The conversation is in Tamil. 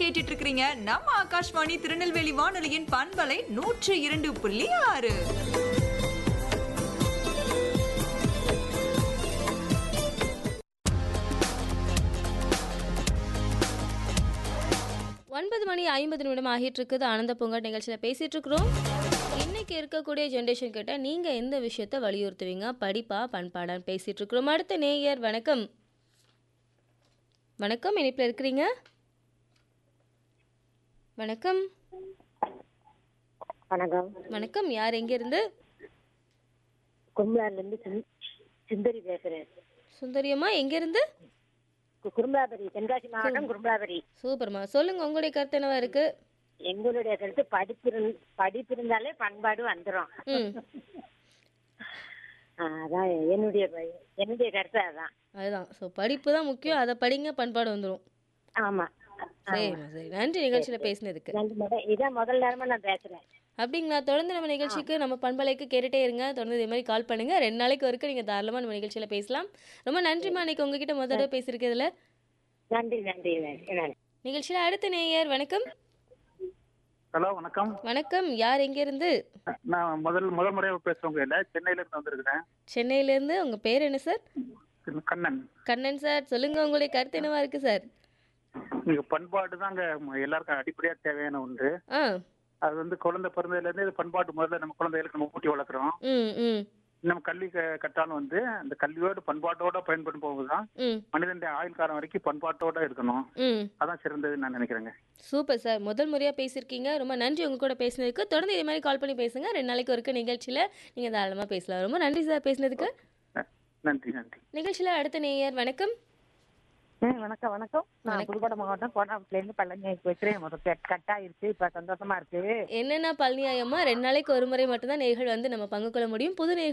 கேட்டுட்டு இருக்கிறீங்க நம்ம ஆகாஷ்வாணி திருநெல்வேலி வானொலியின் பண்பலை நூற்று இரண்டு புள்ளி ஆறு ஒன்பது மணி ஐம்பது நிமிடம் ஆகிட்டு இருக்குது ஆனந்த பொங்கல் நிகழ்ச்சியில் பேசிட்டு இருக்கிறோம் இன்னைக்கு இருக்கக்கூடிய ஜென்ரேஷன் கிட்ட நீங்க எந்த விஷயத்த வலியுறுத்துவீங்க படிப்பா பண்பாடான்னு பேசிட்டு இருக்கிறோம் அடுத்த நேயர் வணக்கம் வணக்கம் இனிப்பில் இருக்கிறீங்க வணக்கம் வணக்கம் வணக்கம் யார் எங்கேருந்து கும்பலார்ல இருந்து சிந்- சுந்தரி பேசுறேன் சுந்தரியம்மா எங்கேருந்து கு- குரும்பலாபுரி தென்காசி மாவட்டம் குரும்பலாபுரி சூப்பர்மா சொல்லுங்க உங்களுடைய கருத்து என்னவா இருக்கு எங்களுடைய கருத்து படிப்பு இருந்- படிப்பு இருந்தாலே பண்பாடு வந்துரும் ம் ஆ, அதான் என்னுடைய ப- என்னுடைய கருத்து அதான் அதுதான் ஸோ படிப்பு தான் முக்கியம் அதை படிங்க பண்பாடு வந்துடும் ஆமா சரிம்மா சரி நன்றி நிகழ்ச்சியில் பேசினதுக்கு நன்றி மேடம் இதான் முதல் நேரமா நான் பேசுறேன் அப்படிங்களா தொடர்ந்து நம்ம நிகழ்ச்சிக்கு நம்ம பண்பலைக்கு கேட்டுட்டே இருங்க தொடர்ந்து இதே மாதிரி கால் பண்ணுங்க ரெண்டு நாளைக்கு வரைக்கும் நீங்க தாராளமா நம்ம நிகழ்ச்சியில பேசலாம் ரொம்ப நன்றிமா இன்னைக்கு உங்ககிட்ட முதல் தடவை பேசியிருக்கிறதுல நன்றி நன்றி நன்றி நன்றி நிகழ்ச்சியில அடுத்த நேயர் வணக்கம் ஹலோ வணக்கம் வணக்கம் யார் எங்க இருந்து நான் முதல் முதல் முறையாக பேசுறவங்க இல்லை சென்னையில இருந்து வந்திருக்கிறேன் சென்னையில இருந்து உங்க பேர் என்ன சார் கண்ணன் கண்ணன் சார் சொல்லுங்க உங்களுடைய கருத்து என்னவா இருக்கு சார் இங்க பண்பாடு தாங்க எல்லாருக்கும் அடிப்படையா தேவையான ஒன்று ஆ அது வந்து குழந்தை பிறந்ததுல இருந்து இது பண்பாட்டு முதல்ல நம்ம குழந்தைகளுக்கு நம்ம ஊட்டி வளர்க்குறோம் ம் ம் நம்ம கல்வி க- கட்டாலும் வந்து அந்த கல்வியோடு பண்பாட்டோட பயன்படும் போதுதான் ம் மனிதனுடைய ஆயுள் காலம் வரைக்கும் பண்பாட்டோட இருக்கணும் ம் அதான் சிறந்ததுன்னு நான் நினைக்கிறேங்க சூப்பர் சார் முதல் முறையாக பேசியிருக்கீங்க ரொம்ப நன்றி உங்க கூட பேசினதுக்கு தொடர்ந்து இதே மாதிரி கால் பண்ணி பேசுங்க ரெண்டு நாளைக்கு ஒருக்க நிகழ்ச்சியில் நீங்கள் தாராளமாக பேசலாம் ரொம்ப நன்றி சார் பேசினதுக்கு ந- நன்றி நன்றி நிகழ்ச்சியில் அடுத்த நேயர் வணக்கம் வணக்கம் வணக்கம் நான் புதுக்கோட்டை மாவட்டம் கோட்டாபுரத்துல இருந்து பழனி வைக்கிறேன் முதல் கட் ஆயிருச்சு இப்ப சந்தோஷமா இருக்கு என்னென்ன பழனியாயம்மா ரெண்டு நாளைக்கு ஒரு முறை மட்டும்தான் நேர்கள் வந்து நம்ம பங்கு கொள்ள முடியும் புது நேயர்கள்